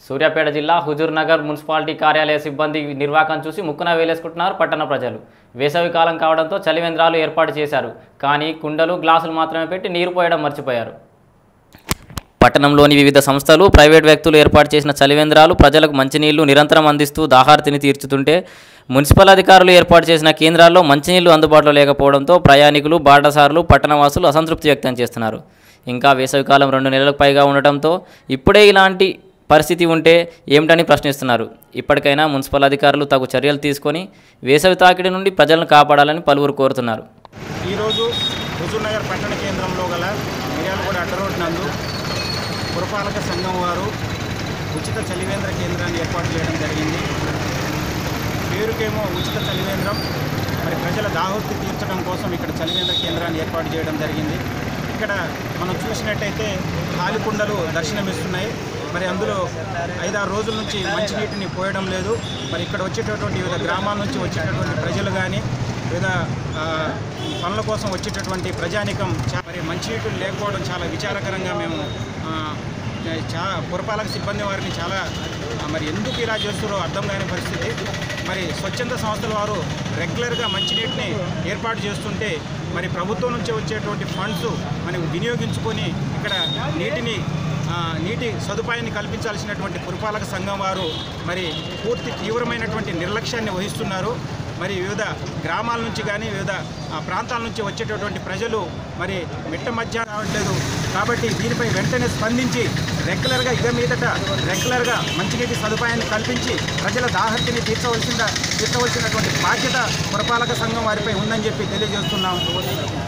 సూర్యాపేట జిల్లా హుజూర్ నగర్ మున్సిపాలిటీ కార్యాలయ సిబ్బంది నిర్వాకం చూసి ముక్కున వేలేసుకుంటున్నారు పట్టణ ప్రజలు వేసవి కాలం కావడంతో చలివేంద్రాలు ఏర్పాటు చేశారు కానీ కుండలు గ్లాసులు మాత్రమే పెట్టి నీరు పోయడం మర్చిపోయారు పట్టణంలోని వివిధ సంస్థలు ప్రైవేట్ వ్యక్తులు ఏర్పాటు చేసిన చలివేంద్రాలు ప్రజలకు మంచినీళ్లు నిరంతరం అందిస్తూ దాహార్తిని తీర్చుతుంటే మున్సిపల్ అధికారులు ఏర్పాటు చేసిన కేంద్రాల్లో మంచినీళ్లు అందుబాటులో లేకపోవడంతో ప్రయాణికులు బాటసారులు పట్టణవాసులు అసంతృప్తి వ్యక్తం చేస్తున్నారు ఇంకా వేసవికాలం రెండు నెలలకు పైగా ఉండటంతో ఇప్పుడే ఇలాంటి పరిస్థితి ఉంటే ఏమిటని ప్రశ్నిస్తున్నారు ఇప్పటికైనా మున్సిపల్ అధికారులు తగు చర్యలు తీసుకొని వేసవి తాకిడి నుండి ప్రజలను కాపాడాలని పలువురు కోరుతున్నారు ఈరోజు హుజూర్నగర్ పట్టణ కేంద్రంలో గల మిర్యాలగూడ అడ్డ రోడ్ నందు పురపాలక సంఘం వారు ఉచిత చలివేంద్ర కేంద్రాన్ని ఏర్పాటు చేయడం జరిగింది పేరుకేమో ఉచిత చలివేంద్రం మరి ప్రజల దాహోర్తి తీర్చడం కోసం ఇక్కడ చలివేంద్ర కేంద్రాన్ని ఏర్పాటు చేయడం జరిగింది ఇక్కడ మనం చూసినట్టయితే ఖాళీ కుండలు దర్శనమిస్తున్నాయి మరి అందులో ఐదారు రోజుల నుంచి మంచినీటిని పోయడం లేదు మరి ఇక్కడ వచ్చేటటువంటి వివిధ గ్రామాల నుంచి వచ్చేటటువంటి ప్రజలు కానీ వివిధ ఆ, పనుల కోసం వచ్చేటటువంటి ప్రజానికం చా- మరి మంచినీటిని లేకపోవడం చాలా విచారకరంగా మేము ఆ, చా పురపాలక సిబ్బంది వారిని చాలా ఆ, మరి ఎందుకు ఇలా చేస్తారో అర్థం కాని పరిస్థితి మరి స్వచ్ఛంద సంస్థల వారు రెగ్యులర్గా మంచినీటిని ఏర్పాటు చేస్తుంటే మరి ప్రభుత్వం నుంచి వచ్చేటువంటి ఫండ్స్ మనం వినియోగించుకొని ఇక్కడ నీటిని ఆ, నీటి సదుపాయాన్ని కల్పించాల్సినటువంటి పురపాలక సంఘం వారు మరి పూర్తి తీవ్రమైనటువంటి నిర్లక్ష్యాన్ని వహిస్తున్నారు మరి వివిధ గ్రామాల నుంచి కానీ వివిధ ఆ, ప్రాంతాల నుంచి వచ్చేటటువంటి ప్రజలు మరి మిట్ట మధ్య రావట్లేదు కాబట్టి దీనిపై వెంటనే స్పందించి రెగ్యులర్గా ఇక మీదట రెగ్యులర్గా మంచినీటి సదుపాయాన్ని కల్పించి ప్రజల దాహర్తిని తీర్చవలసిన తీర్చవలసినటువంటి బాధ్యత పురపాలక సంఘం వారిపై ఉందని చెప్పి తెలియజేస్తున్నాం